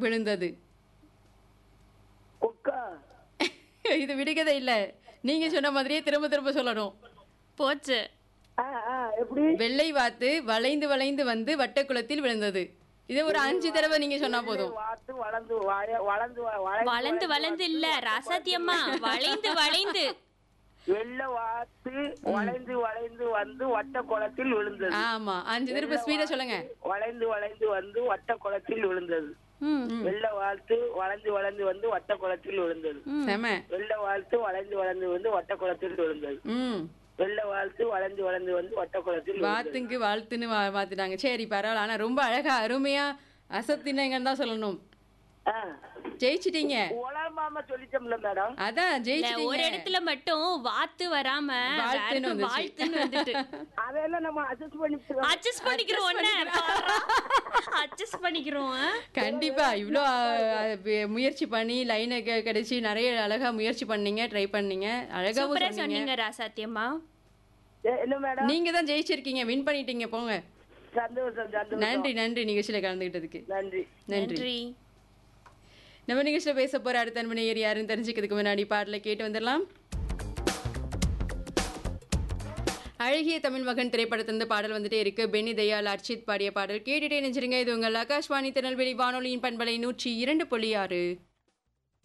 விழுந்தது கொக்கா இது விடுகதை இல்ல நீங்க சொன்ன மாதிரியே திரும்ப திரும்ப சொல்லணும் போச்சு ஆ ஆ எப்படி வெள்ளை வாத்து வளைந்து வளைந்து வந்து வட்டக்குளத்தில் விழுந்தது இது ஒரு அஞ்சு தடவை நீங்க சொன்னா போதும் வாத்து வளர்ந்து வய- வளர்ந்து வ- வளைந்து வளைந்து வளைந்து இல்ல ராசாத்தியம்மா வளைந்து வளைந்து வெள்ளை வாத்து வளைந்து வளைந்து வந்து வட்ட குளத்தில் விழுந்தது ஆமா அஞ்சு திரும்ப ஸ்பீடா சொல்லுங்க வளைந்து வளைந்து வந்து வட்ட குளத்தில் விழுந்தது ம் வெள்ளை வாழ்த்து வளைந்து வளைந்து வந்து வட்ட குளத்தில் விழுந்தது செம வெள்ளை வாழ்த்து வளைந்து வளைந்து வந்து வட்ட குளத்தில் விழுந்தது ம் வெள்ளை வாழ்த்து வளைந்து வளைந்து வந்து வட்ட குளத்தில் விழுந்தது. வாத்துக்கு வாழ்த்துன்னு வா- மாத்திட்டாங்க சரி பரவாயில்ல ஆனா ரொம்ப அழகா அருமையா அசத்தினங்கன்னு தான் சொல்லணும் ஆ. ஜெயிச்சிட்டீங்க உலகமாம சொல்லிட்டோம்ல மேடம் அதான் இல்ல, ஒரு ஜெயிச்சிட்டீங்க இடத்துல மட்டும் வாத்து வராம வாழ்த்துன்னு வேற வந்துச்சு. வாழ்த்துன்னு வந்துட்டு அதெல்லாம் நம்ம அட்ஜஸ்ட் பண்ணி அட்ஜஸ்ட் பண்ணிக்கிறோம் அட்ஜஸ்ட் பண்ணிக்கிறோம் ஆ? கண்டிப்பா இவ்வளோ அஹ், அஹ், முயற்சி பண்ணி லைனை கிடைச்சி நிறைய அழகா முயற்சி பண்ணீங்க ட்ரை பண்ணீங்க அழகாவும் சூப்பரா சொன்னீங்க சொன்னீங்க ராசாத்தியம்மா ஏ, என்ன மேடம் நீங்க தான் ஜெயிச்சிருக்கீங்க வின் பண்ணிட்டீங்க போங்க சந்தோஷம் சந்தோஷம் நன்றி நன்றி நிகழ்ச்சியில கலந்துக்கிட்டதுக்கு நன்றி நன்றி நன்றி நம்ம நிகழ்ச்சியில பேச போற அடுத்த அன்பனையர் யாருன்னு தெரிஞ்சுக்கிறதுக்கு முன்னாடி பாடலை கேட்டு வந்துடலாம் அழகிய தமிழ் மகன் திரைப்படத்திலிருந்து பாடல் வந்துட்டே இருக்கு பென்னி தயாள் அர்ச்சித் பாடிய பாடல் கேட்டுட்டே நினைச்சிருங்க இது உங்கள் ஆகாஷ்வாணி திருநெல்வேலி வானொலியின் பண்பலை நூற்றி இரண்டு புள்ளி ஆறு